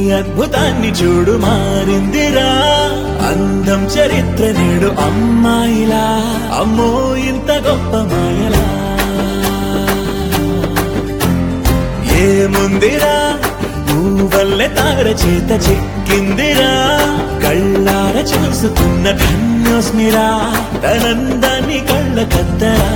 అద్భుతాన్ని చూడు మారిందిరా అందం చరిత్ర నేడు అమ్మాయిలా అమ్మో ఇంత గొప్ప మాయలా ఏముందిరా నువ్వల్లే తార చేత చిక్కిందిరా కళ్ళార చూసుకున్న ధన్యోస్మిరా తనందాన్ని కళ్ళ కద్దరా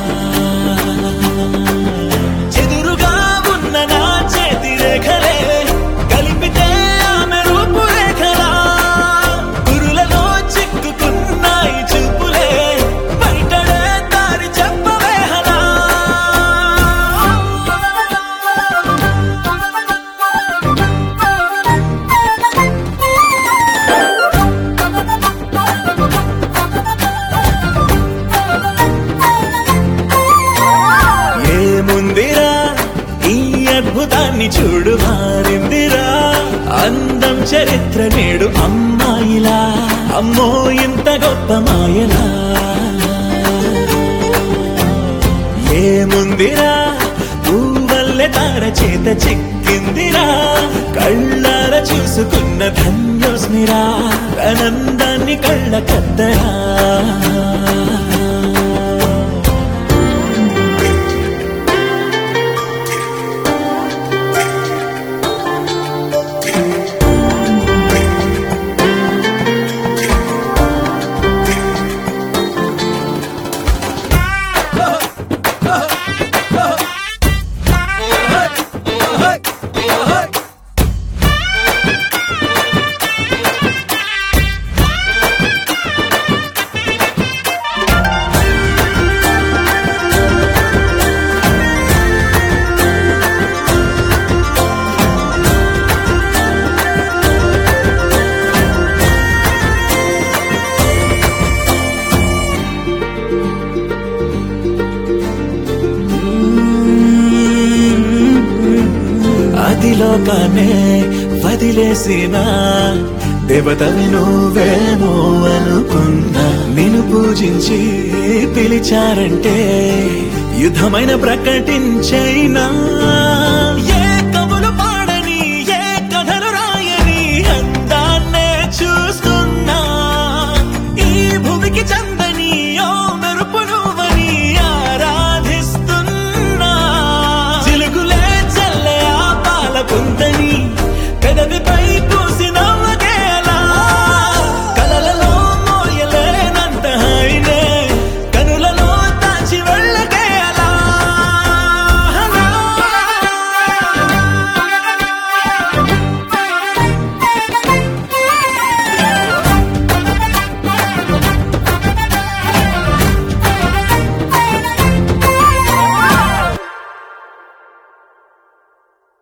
ఎదురుగా ఉన్న నా చేతి రేఖలే కలిపితే ఆమె రూపురేఖలా గురులలో చిక్కుకున్నాయి చూపులే బయటడే దారి చెప్పవేహలా ఏముందిరా ఈ అద్భుతాన్ని చూడు మారిందిరా అందం చరిత్ర నేడు అమ్మాయిలా అమ్మో ఇంత గొప్ప మాయలా ఏముందిరా పువ్వల్లె తార చేత చిక్కిందిరా కళ్ళార చూసుకున్న ధన్యోస్మిరా ఆనందాన్ని కళ్ళ కద్దరా అదిలోకానే వదిలేసిన దేవతవి నువ్వేమో అనుకున్నా నిన్ను పూజించి పిలిచారంటే యుద్ధమైన ప్రకటించైనా